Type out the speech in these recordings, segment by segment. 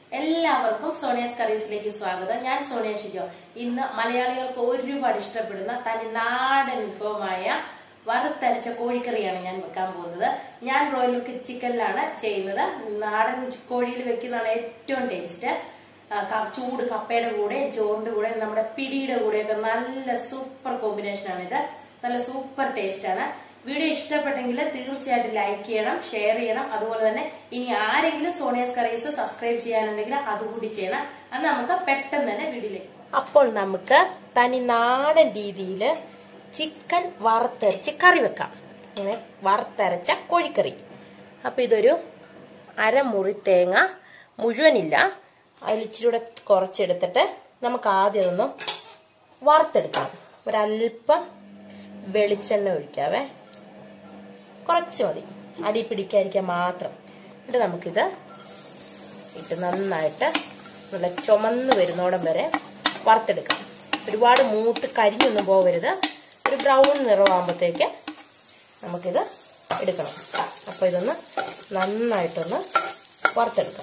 എല്ലാവർക്കും സോണിയാസ് കറീസിലേക്ക് സ്വാഗതം ഞാൻ സോണിയ ഷിജോ ഇന്ന് മലയാളികൾക്ക് ഒരുപാട് ഇഷ്ടപ്പെടുന്ന തനി നാടൻ വിഭവമായ വറുത്തരച്ച കോഴിക്കറിയാണ് ഞാൻ വെക്കാൻ പോകുന്നത് ഞാൻ ബ്രോയിലർ ചിക്കനിലാണ് ചെയ്യുന്നത് നാടൻ കോഴിയിൽ വെക്കുന്നതാണ് ഏറ്റവും ടേസ്റ്റ് ആ, ക- ചൂട് കപ്പയുടെ കൂടെ ചോറിന്റെ കൂടെ നമ്മുടെ പിടിയുടെ കൂടെയൊക്കെ നല്ല സൂപ്പർ കോമ്പിനേഷൻ ആണ് ഇത് നല്ല സൂപ്പർ ടേസ്റ്റ് ആണ് വീഡിയോ ഇഷ്ടപ്പെട്ടെങ്കിൽ തീർച്ചയായിട്ടും ലൈക്ക് ചെയ്യണം ഷെയർ ചെയ്യണം അതുപോലെ തന്നെ ഇനി ആരെങ്കിലും സോണിയസ് കറീസ് സബ്സ്ക്രൈബ് ചെയ്യാനുണ്ടെങ്കിൽ അതുകൂടി ചെയ്യണം അത് നമുക്ക് പെട്ടെന്ന് തന്നെ വീഡിയോയിലേക്ക് അപ്പോൾ നമുക്ക് തനി നാടൻ രീതിയിൽ ചിക്കൻ വറുത്തരച്ച് കറി വെക്കാം ഇങ്ങനെ വറുത്തരച്ച കോഴിക്കറി അപ്പൊ ഇതൊരു അരമുറി തേങ്ങ മുഴുവനില്ല അതിൽ ഇച്ചിരി കൂടെ കുറച്ചെടുത്തിട്ട് നമുക്ക് ആദ്യം അതൊന്ന് വറുത്തെടുക്കാം ഒരല്പം വെളിച്ചെണ്ണ ഒഴിക്കാവേ കുറച്ച് മതി അടി പിടിക്കാതിരിക്കാൻ മാത്രം എന്നിട്ട് നമുക്കിത് ഇട്ട് നന്നായിട്ട് നല്ല ചുമന്ന് വരുന്നോടം വരെ വറുത്തെടുക്കാം ഒരുപാട് മൂത്ത് കരിഞ്ഞൊന്നും പോകരുത് ഒരു ബ്രൗൺ നിറമാകുമ്പോഴത്തേക്ക് നമുക്കിത് എടുക്കണം അപ്പോൾ ഇതൊന്ന് നന്നായിട്ടൊന്ന് വറുത്തെടുക്കാം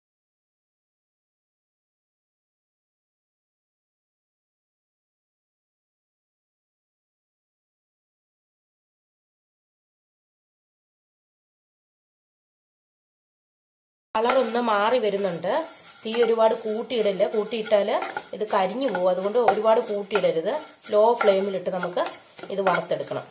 കളറൊന്ന് മാറി വരുന്നുണ്ട് തീ ഒരുപാട് കൂട്ടിയിടല് കൂട്ടിയിട്ടാല് ഇത് കരിഞ്ഞു പോകും അതുകൊണ്ട് ഒരുപാട് കൂട്ടിയിടരുത് ലോ ഫ്ലെയിമിലിട്ട് നമുക്ക് ഇത് വറുത്തെടുക്കണം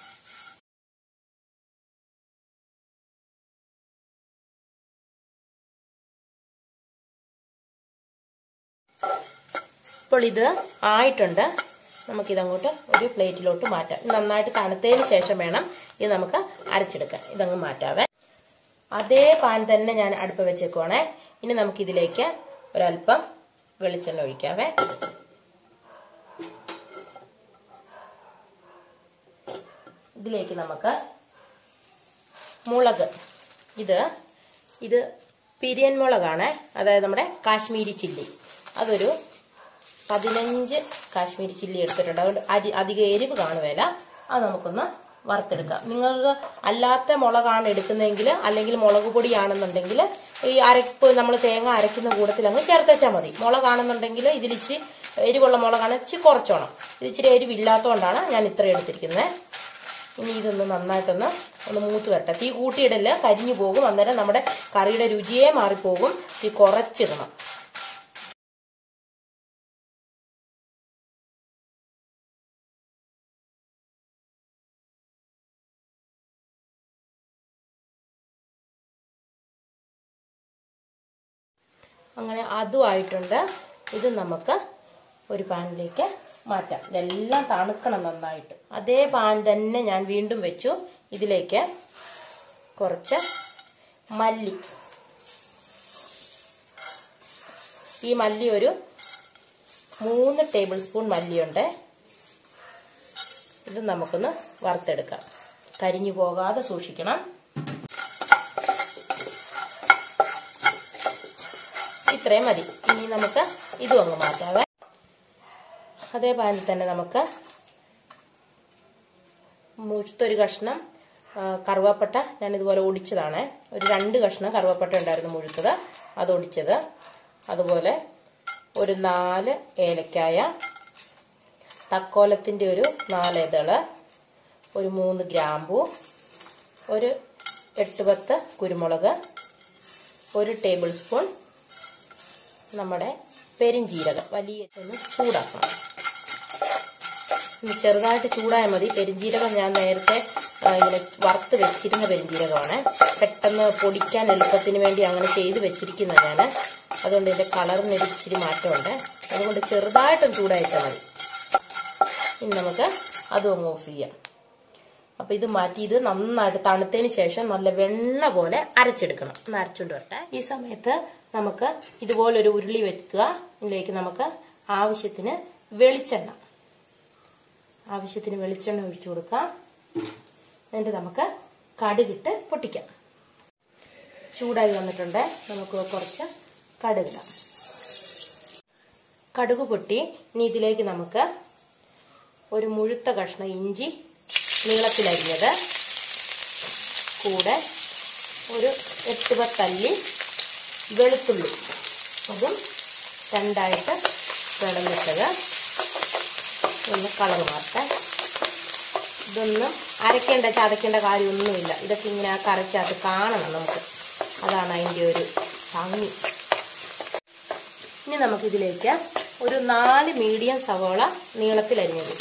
ഇപ്പോൾ ഇത് ആയിട്ടുണ്ട് നമുക്കിതങ്ങോട്ട് ഒരു പ്ലേറ്റിലോട്ട് മാറ്റാം ഇത് നന്നായിട്ട് തണുത്തതിന് ശേഷം വേണം ഇത് നമുക്ക് അരച്ചെടുക്കാൻ ഇതങ്ങ് മാറ്റാവേ അതേ പാൻ തന്നെ ഞാൻ അടുപ്പ് വെച്ചേക്കുവാണേ ഇനി നമുക്കിതിലേക്ക് ഒരല്പം വെളിച്ചെണ്ണ ഒഴിക്കാവേ ഇതിലേക്ക് നമുക്ക് മുളക് ഇത് ഇത് പിരിയൻ മുളകാണ് അതായത് നമ്മുടെ കാശ്മീരി ചില്ലി അതൊരു പതിനഞ്ച് കാശ്മീരി ചില്ലി എടുത്തിട്ടുണ്ട് അതുകൊണ്ട് അരി അധികം എരിവ് കാണുകയില്ല അത് നമുക്കൊന്ന് വറുത്തെടുക്കാം നിങ്ങൾക്ക് അല്ലാത്ത മുളകാണ് എടുക്കുന്നതെങ്കിൽ അല്ലെങ്കിൽ മുളക് പൊടിയാണെന്നുണ്ടെങ്കിൽ ഈ അരപ്പ് നമ്മൾ തേങ്ങ അരയ്ക്കുന്ന കൂടത്തിൽ അങ്ങ് ചേർത്തച്ചാൽ മതി മുളകാണെന്നുണ്ടെങ്കിൽ ഇതിലിച്ചിരി എരിവുള്ള മുളകാണ് ഇച്ചിരി കുറച്ചോണം ഇത് ഇച്ചിരി എരിവില്ലാത്തതുകൊണ്ടാണ് ഞാൻ ഇത്ര എടുത്തിരിക്കുന്നത് ഇനി ഇതൊന്ന് നന്നായിട്ടൊന്ന് ഒന്ന് മൂത്ത് വരട്ടെ തീ കൂട്ടിയിടല് കരിഞ്ഞു പോകും അന്നേരം നമ്മുടെ കറിയുടെ രുചിയെ മാറിപ്പോകും തീ കുറച്ചിടണം അങ്ങനെ അതും ആയിട്ടുണ്ട് ഇത് നമുക്ക് ഒരു പാനിലേക്ക് മാറ്റാം ഇതെല്ലാം തണുക്കണം നന്നായിട്ട് അതേ പാൻ തന്നെ ഞാൻ വീണ്ടും വെച്ചു ഇതിലേക്ക് കുറച്ച് മല്ലി ഈ മല്ലി ഒരു മൂന്ന് ടേബിൾ സ്പൂൺ മല്ലിയുണ്ട് ഇത് നമുക്കൊന്ന് വറുത്തെടുക്കാം കരിഞ്ഞു പോകാതെ സൂക്ഷിക്കണം ഇത്രയും മതി ഇനി നമുക്ക് ഇതും അങ്ങ് മാറ്റാവേ അതേ പാനിൽ തന്നെ നമുക്ക് മുഴുത്തൊരു കഷ്ണം ആ, കറുവാപ്പട്ട ഞാൻ ഇതുപോലെ ഒടിച്ചതാണ് ഒരു രണ്ട് കഷ്ണം കറുവാപ്പട്ട ഉണ്ടായിരുന്നു മുഴുത്തത് അത് ഒടിച്ചത് അതുപോലെ ഒരു നാല് ഏലക്കായ തക്കോലത്തിൻ്റെ ഒരു നാല് ഇതള് ഒരു മൂന്ന് ഗ്രാമ്പു ഒരു എട്ട് പത്ത് കുരുമുളക് ഒരു ടേബിൾ സ്പൂൺ നമ്മുടെ പെരിഞ്ചീരകം വലിയ ഒന്ന് ചൂടാക്കണം ഇനി ചെറുതായിട്ട് ചൂടായാൽ മതി പെരിഞ്ചീരകം ഞാൻ നേരത്തെ ആ, ഇങ്ങനെ വറുത്ത് വെച്ചിരുന്ന പെരിഞ്ചീരകമാണ് പെട്ടെന്ന് പൊടിക്കാൻ എളുപ്പത്തിന് വേണ്ടി അങ്ങനെ ചെയ്ത് വെച്ചിരിക്കുന്ന ഞാൻ അതുകൊണ്ട് ഇതിന്റെ കളറിന് ഒരു ഇച്ചിരി മാറ്റമുണ്ട് അതുകൊണ്ട് ചെറുതായിട്ടും ചൂടായിട്ടാൽ മതി ഇനി നമുക്ക് അതും അങ്ങ് ഓഫ് ചെയ്യാം അപ്പൊ ഇത് മാറ്റി ഇത് നന്നായിട്ട് തണുത്തതിന് ശേഷം നല്ല വെണ്ണ പോലെ അരച്ചെടുക്കണം ഒന്ന് അരച്ചുകൊണ്ട് വരട്ടെ ഈ സമയത്ത് നമുക്ക് ഇതുപോലൊരു ഉരുളി വെക്കുക ഇതിലേക്ക് നമുക്ക് ആവശ്യത്തിന് വെളിച്ചെണ്ണ ആവശ്യത്തിന് വെളിച്ചെണ്ണ ഒഴിച്ചു കൊടുക്കാം എന്നിട്ട് നമുക്ക് കടുകിട്ട് പൊട്ടിക്കാം ചൂടായി വന്നിട്ടുണ്ട് നമുക്ക് കുറച്ച് കടുകിടാം കടുക് പൊട്ടി ഇനി ഇതിലേക്ക് നമുക്ക് ഒരു മുഴുത്ത കഷ്ണം ഇഞ്ചി നീളത്തിലരിഞ്ഞത് കൂടെ ഒരു എട്ട് പത്തല്ലി വെളുത്തുള്ളി അതും രണ്ടായിട്ട് വിളന്നിട്ടത് ഒന്ന് കളർ മാറട്ടെ ഇതൊന്നും അരയ്ക്കേണ്ട ചതയ്ക്കേണ്ട കാര്യമൊന്നുമില്ല ഇതൊക്കെ ഇങ്ങനെ ആ കറച്ചകത്ത് കാണണം നമുക്ക് അതാണ് അതിൻ്റെ ഒരു ഭംഗി ഇനി നമുക്കിതിലേക്ക് ഒരു നാല് മീഡിയം സവോള നീളത്തിലരിഞ്ഞത്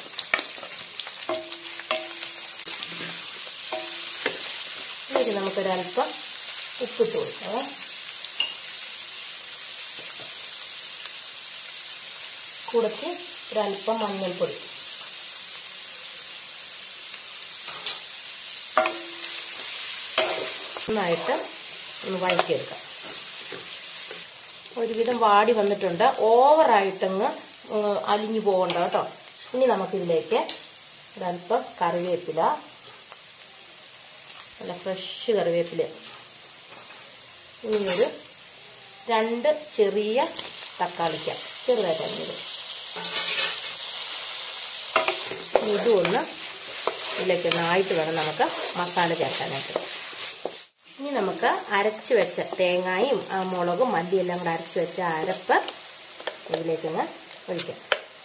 ഇതിലേക്ക് നമുക്കൊരല്പം ഉപ്പിട്ട് കൊടുക്കാം കൂടത്തി ഒരല്പം മഞ്ഞൾപ്പൊടി നന്നായിട്ട് ഒന്ന് വഴറ്റിയെടുക്കാം ഒരുവിധം വാടി വന്നിട്ടുണ്ട് ഓവറായിട്ടങ്ങ് അലിഞ്ഞു പോകണ്ട കേട്ടോ ഇനി നമുക്കിതിലേക്ക് ഒരല്പം കറിവേപ്പില നല്ല ഫ്രഷ് കറിവേപ്പില ഇനി ഒരു രണ്ട് ചെറിയ തക്കാളിക്ക ചെറുതായിട്ട് അരിഞ്ഞത് ഇതും ഒന്ന് ഇതിലേക്ക് ഒന്നായിട്ട് വേണം നമുക്ക് മസാല ചേർക്കാനായിട്ട് ഇനി നമുക്ക് അരച്ച് വെച്ച തേങ്ങായും ആ മുളകും മല്ലിയെല്ലാം കൂടെ അരച്ച് വെച്ച അരപ്പ് ഇതിലേക്കൊന്ന് ഒഴിക്കാം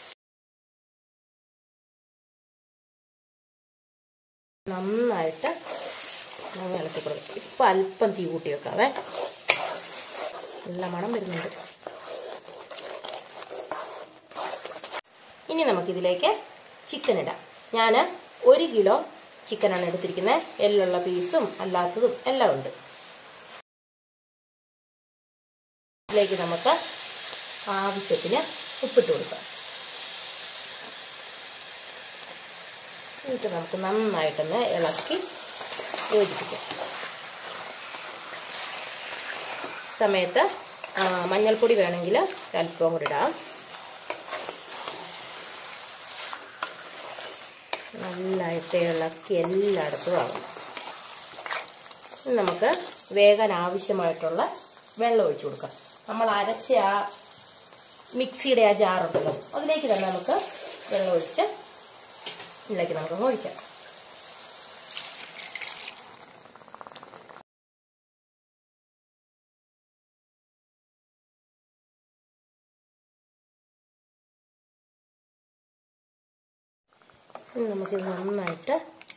നന്നായിട്ട് നമ്മൾ ഇളക്കി കൊടുക്കും ഇപ്പം അല്പം തീ കൂട്ടി വെക്കാവേ നല്ല മണം വരുന്നുണ്ട് ഇനി നമുക്കിതിലേക്ക് ചിക്കൻ ഇടാം ഞാൻ ഒരു കിലോ ചിക്കനാണ് എടുത്തിരിക്കുന്നത് എല്ലുള്ള പീസും അല്ലാത്തതും എല്ലാം ഉണ്ട് ഇതിലേക്ക് നമുക്ക് ആവശ്യത്തിന് ഉപ്പിട്ട് കൊടുക്കാം എന്നിട്ട് നമുക്ക് നന്നായിട്ടൊന്ന് ഇളക്കി യോജിപ്പിക്കാം സമയത്ത് മഞ്ഞൾപ്പൊടി വേണമെങ്കിൽ ഒരല്പം കൂടി ഇടാം നല്ലതായിട്ട് ഇളക്കി എല്ലായിടത്തും ആകും നമുക്ക് വേഗം ആവശ്യമായിട്ടുള്ള വെള്ളം ഒഴിച്ചു കൊടുക്കാം നമ്മൾ അരച്ച ആ മിക്സിയുടെ ആ ജാറുണ്ടല്ലോ അതിലേക്ക് തന്നെ നമുക്ക് വെള്ളം ഒഴിച്ച് ഇതിലേക്ക് നമുക്ക് ഒഴിക്കാം നമുക്കിത് നന്നായിട്ട്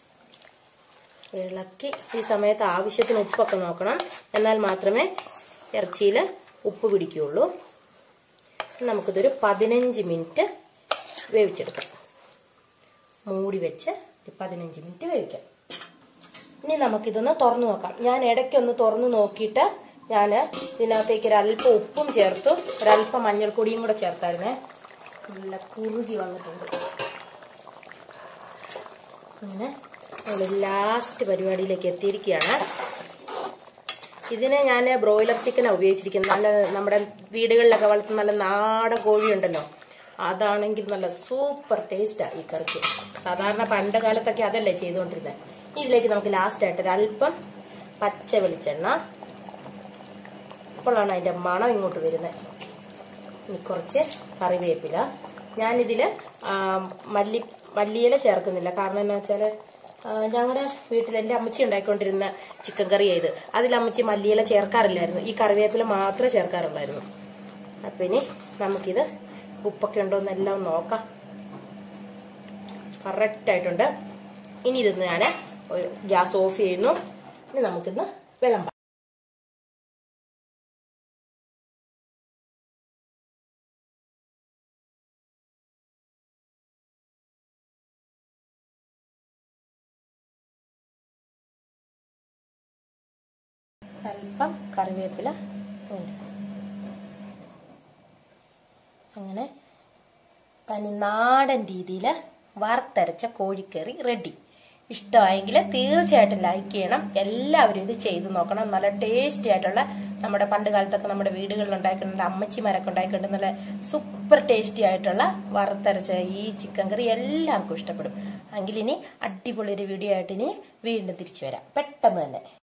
ഇളക്കി ഈ സമയത്ത് ആവശ്യത്തിന് ഉപ്പൊക്കെ നോക്കണം എന്നാൽ മാത്രമേ ഇറച്ചിയിൽ ഉപ്പ് പിടിക്കുകയുള്ളൂ നമുക്കിതൊരു പതിനഞ്ച് മിനിറ്റ് വേവിച്ചെടുക്കാം മൂടി വെച്ച് പതിനഞ്ച് മിനിറ്റ് വേവിക്കാം ഇനി നമുക്കിതൊന്ന് തുറന്നു നോക്കാം ഞാൻ ഇടയ്ക്കൊന്ന് തുറന്നു നോക്കിയിട്ട് ഞാൻ ഇതിനകത്തേക്ക് ഒരല്പം ഉപ്പും ചേർത്തു ഒരല്പം മഞ്ഞൾപ്പൊടിയും കൂടെ ചേർത്തായിരുന്നേ നല്ല കുറുകി വന്നിട്ടുണ്ട് അങ്ങനെ നമ്മൾ ലാസ്റ്റ് പരിപാടിയിലേക്ക് എത്തിയിരിക്കുകയാണ് ഇതിന് ഞാൻ ബ്രോയിലർ ചിക്കനാണ് ഉപയോഗിച്ചിരിക്കുന്നത് നല്ല നമ്മുടെ വീടുകളിലൊക്കെ വളർത്തുന്ന നല്ല നാടൻ കോഴിയുണ്ടല്ലോ അതാണെങ്കിൽ നല്ല സൂപ്പർ ടേസ്റ്റാണ് ഈ കറിക്ക് സാധാരണ പണ്ട് കാലത്തൊക്കെ അതല്ലേ ചെയ്തുകൊണ്ടിരുന്നത് ഇതിലേക്ക് നമുക്ക് ലാസ്റ്റ് ആയിട്ട് ഒരല്പം പച്ച വെളിച്ചെണ്ണ അപ്പോഴാണ് അതിന്റെ മണം ഇങ്ങോട്ട് വരുന്നത് ഇനി കുറച്ച് കറിവേപ്പില ഞാനിതില് മല്ലി മല്ലിയില ചേർക്കുന്നില്ല കാരണം എന്താ വെച്ചാല് ഞങ്ങളുടെ വീട്ടിൽ എൻ്റെ അമ്മച്ചി ഉണ്ടാക്കിക്കൊണ്ടിരുന്ന ചിക്കൻ കറി ഇത് അതിൽ അമ്മച്ചി മല്ലിയില ചേർക്കാറില്ലായിരുന്നു ഈ കറിവേപ്പില മാത്രമേ ചേർക്കാറുള്ളായിരുന്നു അപ്പൊ ഇനി നമുക്കിത് ഉപ്പൊക്കെ ഉണ്ടോ എന്നെല്ലാം നോക്കാം കറക്റ്റ് ആയിട്ടുണ്ട് ഇനി ഇതൊന്ന് ഞാൻ ഗ്യാസ് ഓഫ് ചെയ്യുന്നു ഇനി നമുക്കിന്ന് വിളമ്പാം അല്പം കറിവേപ്പില ഉണ്ട് അങ്ങനെ തനിനാടൻ രീതിയിൽ വറുത്തരച്ച കോഴിക്കറി റെഡി ഇഷ്ടമായെങ്കിൽ തീർച്ചയായിട്ടും ലൈക്ക് ചെയ്യണം എല്ലാവരും ഇത് ചെയ്തു നോക്കണം നല്ല ടേസ്റ്റി ആയിട്ടുള്ള നമ്മുടെ പണ്ട് കാലത്തൊക്കെ നമ്മുടെ വീടുകളിൽ ഉണ്ടാക്കിയിട്ടുണ്ട് അമ്മച്ചിമാരൊക്കെ ഉണ്ടാക്കിയിട്ടുണ്ട് നല്ല സൂപ്പർ ടേസ്റ്റി ആയിട്ടുള്ള വറുത്തരച്ച ഈ ചിക്കൻ കറി എല്ലാവർക്കും ഇഷ്ടപ്പെടും എങ്കിൽ ഇനി അടിപൊളി ഒരു വീഡിയോ ആയിട്ട് ഇനി വീണ്ടും തിരിച്ചു വരാം പെട്ടെന്ന് തന്നെ